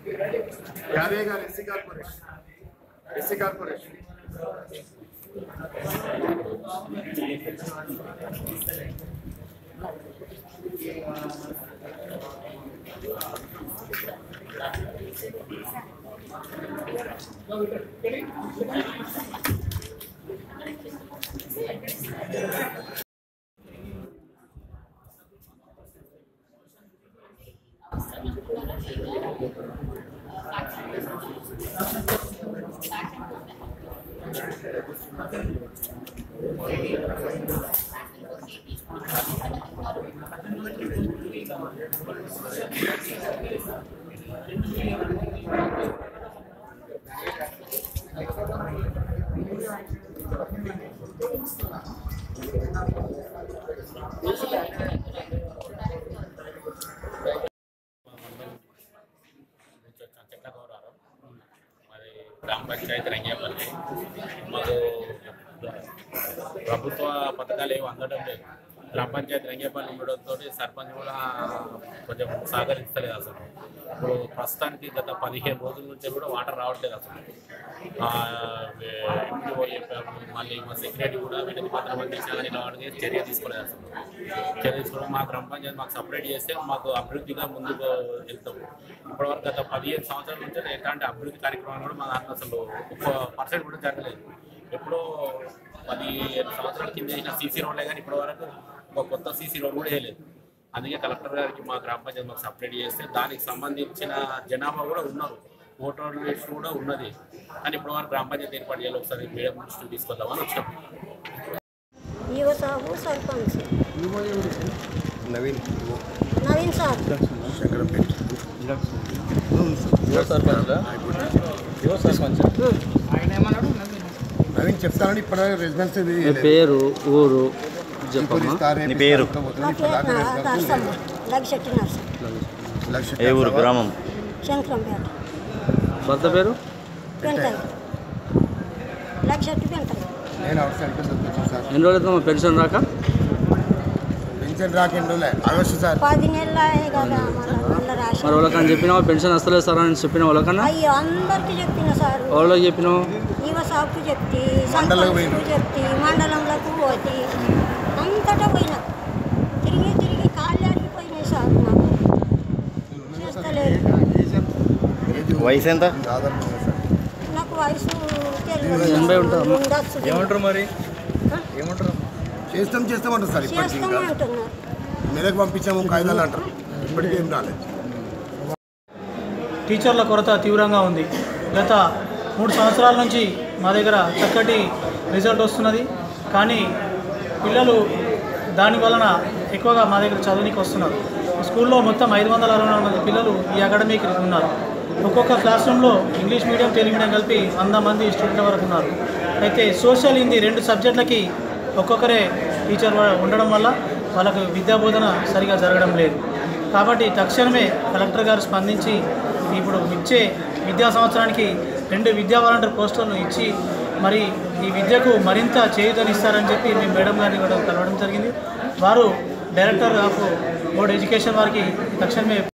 యాదయ్య గారు SC corporation SC corporation చెట్ల గౌరవం మరి గ్రామ పంచాయతీ రంగేపల్లి మాకు ప్రభుత్వ పథకాలు ఏమి అందడం లేదు గ్రామ పంచాయతీ రంగేపల్లి ఉండడంతో సర్పంచ్ కూడా కొంచెం సహకరిస్తలేదు అసలు ఇప్పుడు ప్రస్తుతానికి గత పదిహేను రోజుల నుంచి కూడా వాటర్ రావట్లేదు అసలు ఆ, వే- ఎంపీఓ చెప్పాము మళ్ళీ మా సెక్రటరీ కూడా వినతి పత్రం అందించినా కానీ వాడికి చర్య తీసుకోలేదు అసలు చర్య తీసుకోవడం మా గ్రామ పంచాయతీ మాకు సపరేట్ చేస్తే మాకు అభివృద్ధిగా ముందుకు వెళ్తాం ఇప్పటివరకు గత పదిహేను సంవత్సరాల నుంచి ఎట్లాంటి అభివృద్ధి కార్యక్రమాలు కూడా మా దాంట్లో అసలు ఒక్క పర్సెంట్ కూడా జరగలేదు ఎప్పుడో పదిహేను సంవత్సరాల కింద వేసిన సీసీ రోడ్లే కానీ ఇప్పటి వరకు ఒక కొత్త సీసీ రోడ్ కూడా వేయలేదు అందుకే కలెక్టర్ గారికి మా గ్రామ పంచాయతీ మాకు సపరేట్ చేస్తే దానికి సంబంధించిన జనాభా కూడా ఉన్నారు ఓటర్ లిస్ట్ కూడా ఉన్నది కానీ ఇప్పటి వరకు గ్రామ పంచాయతీ ఏర్పాటు చేయాలి ఒకసారి మేడం దృష్టికి తీసుకొద్దామని వచ్చాం ఈవో సాబు సర్పంచ్ నవీన్ నవీన్ సార్ శంకరంపేట నవీన్ చెప్తానని ఇప్పుడు రెసిడెన్స్ పేరు ఊరు చెప్పమ్మా నీ పేరు నా పేరు నా- నర్సమ్మ లగిశెట్టి నర్సమ్మ ఏ ఊరు గ్రామం శంకరంపేట భర్త పేరు పెంటయ్య లగిశెట్టి పెంటయ్య నేను అవుట్ సైడ్ వచ్చాను సార్ ఎన్ని రోజులు అవుతుందమ్మా పెన్షన్ రాక పెన్షన్ రాకెండులే ఆగస్టు సార్ పది నెలలు అయ్యాయి కదా మళ్ళీ మళ్ళీ రాసి మరి వాళ్ళకని చెప్పినావా పెన్షన్ వస్తలేదు సార్ అని చెప్పిన వాళ్ళకన్నా అయ్యో అందరికీ చెప్పిన సార్ వాళ్ళకి చెప్పినావు ఈవో సాబుకి చెప్తి మండలంలో సర్పంచ్కి చెప్తి మండలంలోకి పోతి అంతటా పోయినా తిరిగి తిరిగి కాళ్ళు అరిగిపోయినాయి సార్ నాకు చేస్తలేదు వయసు ఎంత దాదాపు ఉంది సార్ నాకు వయసు తెలియదు ఎనభై ఉంటుందమ్మా. ఉండొచ్చు. ఏమంటారు మరి ఆ? ఏమంటారు చేస్తాం చేస్తామంటారు సార్ ఇప్పటికి ఇంకా చేస్తామంటున్నారు మెదక్ పంపించాము కాగితాలు అంటారు ఇప్పటికీ ఏం రాలేదు టీచర్ల కొరత తీవ్రంగా ఉంది గత మూడు సంవత్సరాల నుంచి మా దగ్గర చక్కటి రిజల్ట్ వస్తున్నది కానీ పిల్లలు దాని వలన ఎక్కువగా మా దగ్గర చదువునికి వస్తున్నారు స్కూల్లో మొత్తం ఐదు వందల అరవై నాలుగు మంది పిల్లలు ఈ అకాడమీకి ఉన్నారు ఒక్కొక్క క్లాస్ రూమ్లో ఇంగ్లీష్ మీడియం తెలుగు మీడియం కలిపి వంద మంది స్టూడెంట్ల వరకు ఉన్నారు అయితే సోషల్ హిందీ రెండు సబ్జెక్టులకి ఒక్కొక్కరే టీచర్ ఉండడం వల్ల వాళ్ళకు విద్యాబోధన సరిగా జరగడం లేదు కాబట్టి తక్షణమే కలెక్టర్ గారు స్పందించి ఇప్పుడు ఇచ్చే విద్యా సంవత్సరానికి రెండు విద్యా వాలంటీర్ పోస్టులను ఇచ్చి మరి ఈ విద్యకు మరింత చేయూతనిస్తారని చెప్పి మేము మేడం గారిని కూడా కలవడం జరిగింది వారు డైరెక్టర్ ఆఫ్ బోర్డ్ ఎడ్యుకేషన్ వారికి తక్షణమే